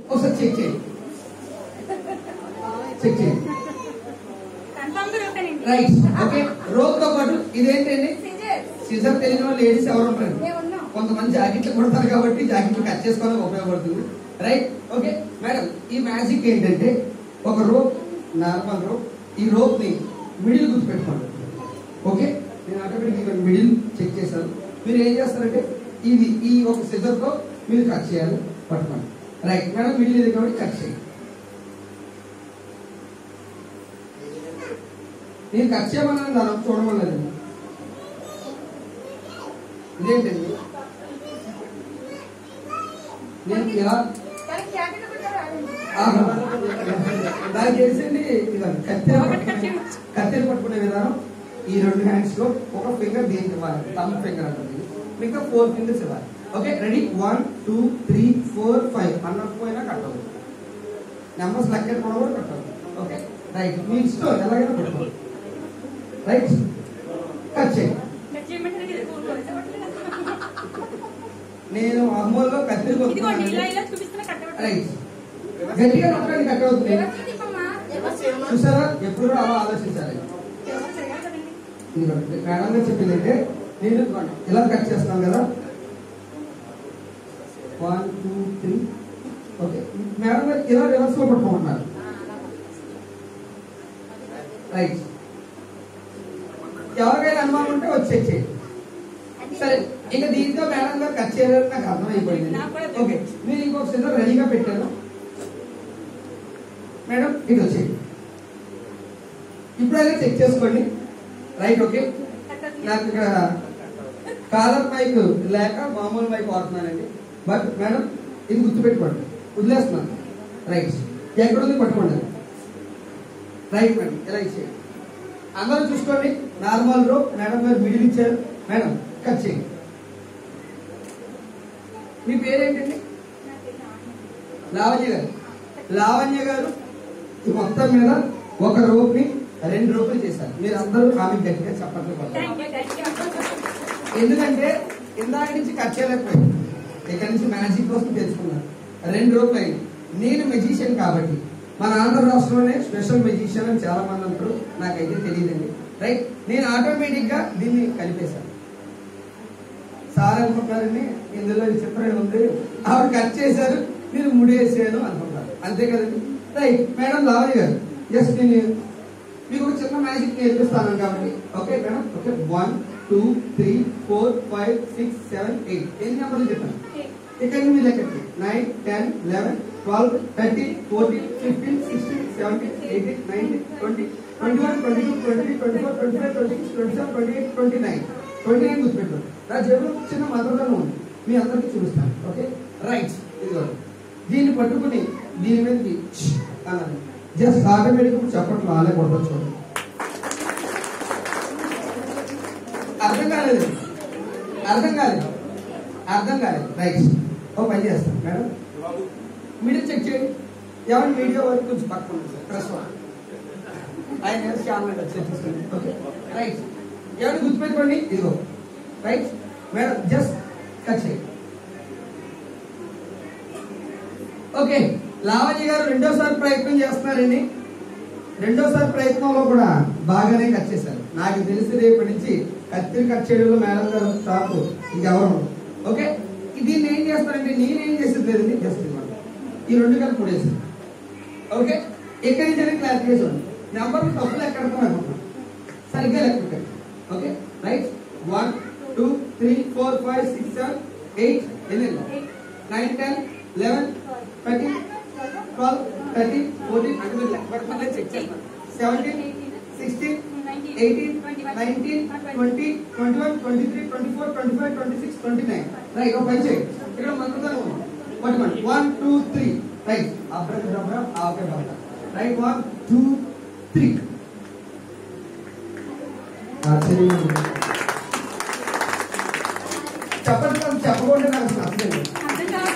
ఒకసారి చెక్ చేయండి చెక్ చేయండి కన్ఫర్మ్ గా రూపాయండి రైట్ ఓకే రోప్ తో పాటు ఇదేంటండి సిజర్ సిజర్ తెలియని వాళ్ళు లేడీస్ ఎవరు ఉంటారు మేము ఉన్నాం కొంతమంది జాకెట్లు కుడతారు కాబట్టి జాకెట్లు కట్ చేసుకోవడానికి ఉపయోగపడుతుంది రైట్ ఓకే మేడం ఈ మ్యాజిక్ ఏంటంటే ఒక రోప్ నార్మల్ రోప్ ఈ రోప్ ని మిడిల్ గుర్తుపెట్టుకోండి ఓకే నేను ఆటోమేటిక్ ఇక్కడ మిడిల్ చెక్ చేశాను మీరు ఏం చేస్తారంటే ఇది ఈ ఒక సిజర్ తో మీరు కట్ చేయాలి పట్టుకోండి రైట్ మేడం మిడిల్ ఇది కాబట్టి కట్ చేయండి నేను కట్ చేయమన్నాను దాని చూడమలేదు ఇదేంటండి నేను ఇలా కానీ జాకెట్ కూడా రాదండి ఆహా. నాకు తెలిసింది ఇదండి కత్తెర పట్టుకునే కత్తెర పట్టుకునే విధానం ఈ రెండు హ్యాండ్స్ లో ఒక ఫింగర్ దీనికి ఇవ్వాలి థమ్ ఫింగర్ అంటుంది మిగతా ఫోర్ ఫింగర్స్ ఇవ్వాలి okay ready one two three four five అన్నకపోయినా కట్ అవుతుంది నెంబర్స్ లెక్క కూడా కూడా కట్ అవుతుంది ఓకే రైట్ మీ ఇష్టం ఎలాగైనా పెట్టుకోండి రైట్ కట్ చేయండి కట్ చేయమంటే నాకు ఇది కూర్చోబెట్టలేదు. నేను అమ్మోల్లో కత్తెర ఇదిగోండి ఇలా కొట్టుకున్నాను ఇలా చూపిస్తున్నా కట్టబెట్టాలి రైట్ గట్టిగా నొక్కండి కట్ అవుతుంది ఎవరు తిప్పమ్మా ఎవరు చేయమ్మా చూసారా ఎప్పుడు కూడా అలా ఆలోచించాలి ఎవరు చేయాలి కదండి ఇదిగోండి. మేడం గారు చెప్పింది అంటే నేను ఇదిగోండి ఇలా కట్ చేస్తాను కదా one two three okay madam గారు ఇలా రివర్స్ లో పట్టుకుంటున్నారు రైట్ ఎవరికైనా అనుమానం ఉంటే వచ్చి చెక్ చేయండి సరే ఇంకా దీంతో మేడం గారు కట్ చేయాలని నాకు అర్థమైపోయింది నాకు కూడా ఓకే మీరు ఇంకొక సిద్ధం రెడీగా పెట్టారు మేడం ఇటు వచ్చేయండి ఇప్పుడైనా చెక్ చేసుకోండి రైట్ ఓకే నాకు ఇక్కడ కాలర్ మైక్ లేక మామూలు మైక్ వాడుతున్నానండి బట్ మేడం ఇది గుర్తుపెట్టుకోండి వదిలేస్తున్నాను రైట్ ఎక్కడ ఉంది పట్టుకోండి రైట్ మేడం ఇలా ఇచ్చేయండి అందరూ చూసుకోండి నార్మల్ రో మేడం గారు మిడిల్ ఇచ్చారు మేడం కట్ చేయండి మీ పేరేంటండి లావణ్య గారు లావణ్య గారు ఈ మొత్తం మీద ఒక రోప్ ని రెండు రోపులు చేశారు మీరు అందరూ ఆమె గట్టిగా చెప్పట్లు కొట్టాలి. థ్యాంక్ యూ థ్యాంక్ యూ ఎందుకంటే ఇందాక నుంచి కట్ చేయలేకపోయింది ఇక్కడ నుంచి మ్యాజిక్ కోసం తెలుసుకున్నాను రెండు రోజులు అయింది నేను మెజిషియన్ కాబట్టి మన ఆంధ్ర రాష్ట్రంలోనే స్పెషల్ మెజిషియన్ అని చాలా మంది అంటారు నాకైతే తెలియదండి రైట్ నేను ఆటోమేటిక్ గా దీన్ని కలిపేశాను సార్ అనుకుంటారండి ఇందులో ఈ చిత్రం ఉంది ఆవిడ కట్ చేశారు మీరు ముడేసాను అనుకుంటారు అంతే కదండి రైట్ మేడం లావణి గారు ఎస్ నేను మీకు ఒక చిన్న మ్యాజిక్ నేర్పిస్తాను కాబట్టి okay madam okay one two three four five six seven eight ఎన్ని నెంబర్లు చెప్పాను ఇక్కడ మీరు లెక్కండి nine ten eleven twelve thirteen fourteen fifteen sixteen seventeen eighteen nineteen twenty twenty one twenty two twenty twenty four twenty five twenty six twenty seven twenty eight twenty nine twenty nine గుర్తుపెట్టారు నా జేబులో ఒక చిన్న మదర్లను ఉంది మీ అందరికీ చూపిస్తాను okay right ఇదిగో దీన్ని పట్టుకుని దీని మీదకి ఛ్ అన్నాను జస్ట్ ఆటోమేటిక్ చెప్పట్లు ఆలే కొడతారు చూడండి అర్థం కాలేదు అర్థం కాలేదు అర్థం కాలేదు రైట్ ఓ పని చేస్తాం మేడం మీడియా చెక్ చేయండి ఎవరి మీడియా వరకు కొంచెం పక్కన ఉంది సార్ ప్రెస్ వన్ ఆయన శ్యామ్ చెక్ చేసుకోండి ఓకే రైట్ ఎవరిని గుర్తుపెట్టుకోండి ఇదిగో రైట్ మేడం జస్ట్ కట్ చేయండి ఓకే లావణ్య గారు రెండోసారి ప్రయత్నం చేస్తున్నారండి రెండోసారి ప్రయత్నంలో కూడా బాగానే కట్ చేశారు నాకు తెలిసి రేపటి నుంచి కత్తిరి కట్ చేయడంలో మేడం గారు టాప్ ఇంకెవరు ఉండరు. ఓకే దీన్ని ఏం చేస్తారంటే నేనేం చేసేది లేదండి జస్ట్ ఇవ్వండి ఈ రెండు కలిపి కూడేసి ఓకే ఎక్కడి నుంచి క్లారిఫికేషన్ నెంబర్ తప్పులు ఎక్కడ అనుకుంటున్నాను సరిగ్గా లెక్క పెట్టండి okay right one two three four five six seven eight ఎన్ని nine ten eleven thirteen twelve thirteen fourteen అంటే మీరు లెక్క పెడుతున్నారే చెక్ చేస్తాను seventeen sixteen eighteen nineteen twenty twenty one twenty three twenty four twenty five twenty six twenty nine right ఒక పని చేయండి ఇక్కడ మంత్రుతాను పట్టుకోండి one two three right abracadabra ఆకే బాగా రైట్ వన్ టూ త్రీ ఆశ్చర్యంగా ఉంది.